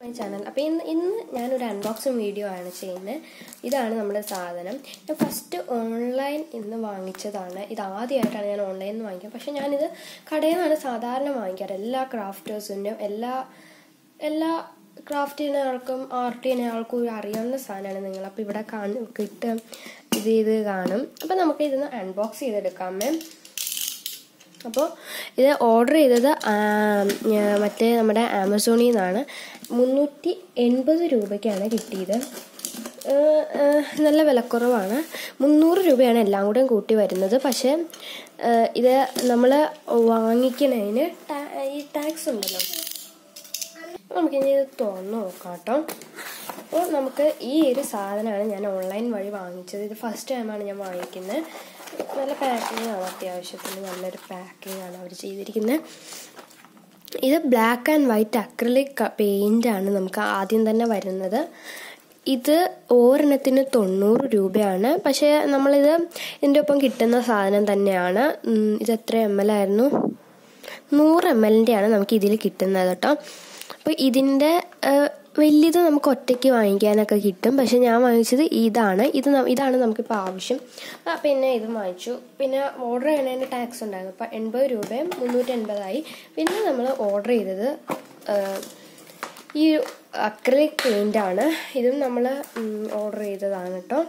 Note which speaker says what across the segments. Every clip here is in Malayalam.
Speaker 1: മൈ ചാനൽ അപ്പോൾ ഇന്ന് ഇന്ന് ഞാനൊരു അൺബോക്സിങ് വീഡിയോ ആണ് ചെയ്യുന്നത് ഇതാണ് നമ്മുടെ സാധനം ഞാൻ ഫസ്റ്റ് ഓൺലൈൻ ഇന്ന് വാങ്ങിച്ചതാണ് ഇത് ആദ്യമായിട്ടാണ് ഞാൻ ഓൺലൈനിൽ നിന്ന് വാങ്ങിക്കുക പക്ഷേ ഞാനിത് കടയിൽ നിന്നാണ് സാധാരണ വാങ്ങിക്കാറ് എല്ലാ ക്രാഫ്റ്റേഴ്സിൻ്റെയും എല്ലാ എല്ലാ ക്രാഫ്റ്റ് ചെയ്യുന്ന ആൾക്കും ആർട്ട് ചെയ്യുന്ന ആൾക്കും ഒരു അറിയാവുന്ന സാധനമാണ് നിങ്ങൾ അപ്പോൾ ഇവിടെ കാണും കിട്ടും ഇത് ഇത് കാണും അപ്പോൾ നമുക്ക് ഇതൊന്ന് അൺബോക്സ് ചെയ്തെടുക്കാമേ അപ്പോൾ ഇത് ഓർഡർ ചെയ്തത് മറ്റേ നമ്മുടെ ആമസോണിൽ നിന്നാണ് മുന്നൂറ്റി എൺപത് രൂപയ്ക്കാണ് കിട്ടിയത് നല്ല വിലക്കുറവാണ് മുന്നൂറ് രൂപയാണ് എല്ലാം കൂടെയും കൂട്ടി വരുന്നത് പക്ഷേ ഇത് നമ്മൾ വാങ്ങിക്കുന്നതിന് ഈ ടാക്സ് ഉണ്ടല്ലോ നമുക്കിനി ഇത് തുറന്നു നോക്കാം കേട്ടോ അപ്പോൾ നമുക്ക് ഈ ഒരു സാധനമാണ് ഞാൻ ഓൺലൈൻ വഴി വാങ്ങിച്ചത് ഇത് ഫസ്റ്റ് ടൈമാണ് ഞാൻ വാങ്ങിക്കുന്നത് നല്ല പാക്കിംഗ് ആണ് അത്യാവശ്യത്തിന് നല്ലൊരു പാക്കിംഗ് ആണ് അവർ ചെയ്തിരിക്കുന്നത് ഇത് black and white acrylic paint ആണ് നമുക്ക് ആദ്യം തന്നെ വരുന്നത് ഇത് ഒരെണ്ണത്തിന് തൊണ്ണൂറ് രൂപയാണ് പക്ഷേ നമ്മളിത് ഇതിൻ്റെ ഒപ്പം കിട്ടുന്ന സാധനം തന്നെയാണ് ഇത് എത്ര എം എൽ ആയിരുന്നു നൂറ് എം എല്ലിൻ്റെയാണ് നമുക്ക് ഇതിൽ കിട്ടുന്നത് കേട്ടോ അപ്പോൾ ഇതിൻ്റെ വലിയത് നമുക്ക് ഒറ്റയ്ക്ക് വാങ്ങിക്കാനൊക്കെ കിട്ടും പക്ഷെ ഞാൻ വാങ്ങിച്ചത് ഇതാണ് ഇത് ഇതാണ് നമുക്കിപ്പോൾ ആവശ്യം പിന്നെ ഇത് വാങ്ങിച്ചു പിന്നെ ഓർഡർ ചെയ്യണതിന് ടാക്സ് ഉണ്ടായിരുന്നു അപ്പോൾ എൺപത് രൂപയും മുന്നൂറ്റി എൺപതായി പിന്നെ നമ്മൾ ഓർഡർ ചെയ്തത് ഈ അക്രലിക് പെയിൻ്റ് ആണ് ഇതും നമ്മൾ ഓർഡർ ചെയ്തതാണ് കേട്ടോ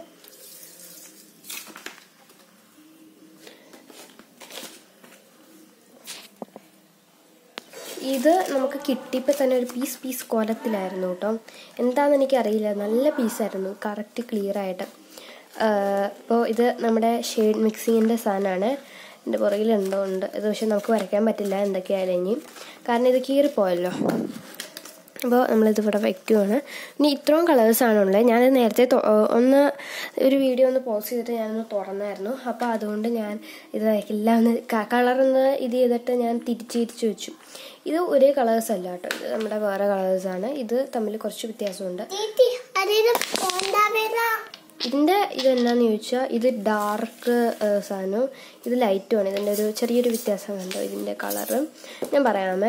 Speaker 1: ഇത് നമുക്ക് കിട്ടിയപ്പോൾ തന്നെ ഒരു പീസ് പീസ് കോലത്തിലായിരുന്നു കേട്ടോ എന്താണെന്ന് എനിക്കറിയില്ല നല്ല പീസായിരുന്നു കറക്റ്റ് ക്ലിയർ ആയിട്ട് അപ്പോൾ ഇത് നമ്മുടെ ഷെയ്ഡ് മിക്സിങ്ങിൻ്റെ സാധനമാണ് എൻ്റെ പുറകിൽ എന്തോ ഉണ്ട് ഇത് പക്ഷെ നമുക്ക് വരയ്ക്കാൻ പറ്റില്ല എന്തൊക്കെയായാലും ഇനി കാരണം ഇത് കീറിപ്പോയല്ലോ അപ്പോൾ നമ്മളിത് ഇവിടെ വയ്ക്കുവാണ് ഇനി ഇത്രയും കളേഴ്സാണ് ഉള്ളത് ഞാൻ നേരത്തെ ഒന്ന് ഒരു വീഡിയോ ഒന്ന് പോസ്റ്റ് ചെയ്തിട്ട് ഞാനൊന്ന് തുറന്നായിരുന്നു അപ്പോൾ അതുകൊണ്ട് ഞാൻ ഇത് എല്ലാം ഒന്ന് കളറൊന്ന് ഇത് ചെയ്തിട്ട് ഞാൻ തിരിച്ച് തിരിച്ച് വെച്ചു ഇത് ഒരേ കളേഴ്സ് അല്ല കേട്ടോ ഇത് നമ്മുടെ വേറെ കളേഴ്സാണ് ഇത് തമ്മിൽ കുറച്ച് വ്യത്യാസമുണ്ട് ഇതിൻ്റെ ഇത് എന്താണെന്ന് ചോദിച്ചാൽ ഇത് ഡാർക്ക് സാധനവും ഇത് ലൈറ്റുമാണ് ഇതിൻ്റെ ഒരു ചെറിയൊരു വ്യത്യാസം കണ്ടോ ഇതിൻ്റെ കളറ് ഞാൻ പറയാമേ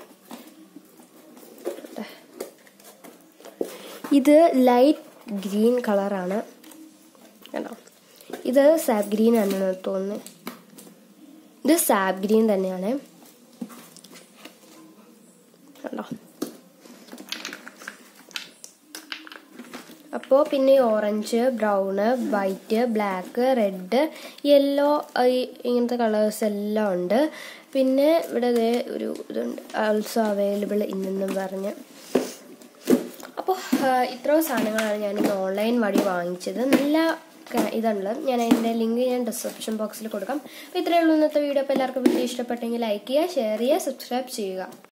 Speaker 1: ഇത് ലൈറ്റ് ഗ്രീൻ കളറാണ് കണ്ടോ ഇത് സാബ് ഗ്രീൻ ആണെന്ന് തോന്നുന്നു ഇത് സാബ് ഗ്രീൻ തന്നെയാണ് കണ്ടോ അപ്പോൾ പിന്നെ orange brown white black red yellow ഇങ്ങനത്തെ കളേഴ്സ് എല്ലാം ഉണ്ട് പിന്നെ ഇവിടെ ഒരു ഇതുണ്ട് ആൾസോ അവൈലബിൾ ഇന്നെന്നും പറഞ്ഞ് അപ്പോൾ ഇത്രയും സാധനങ്ങളാണ് ഞാൻ ഇന്ന് ഓൺലൈൻ വഴി വാങ്ങിച്ചത് നല്ല ഇതുള്ളത് ഞാൻ അതിൻ്റെ ലിങ്ക് ഞാൻ ഡിസ്ക്രിപ്ഷൻ ബോക്സിൽ കൊടുക്കാം അപ്പോൾ ഇത്രയേ ഉള്ളൂ ഇന്നത്തെ വീഡിയോ അപ്പോൾ എല്ലാവർക്കും വീഡിയോ ഇഷ്ടപ്പെട്ടെങ്കിൽ ലൈക്ക് ചെയ്യുക ഷെയർ ചെയ്യുക സബ്സ്ക്രൈബ് ചെയ്യുക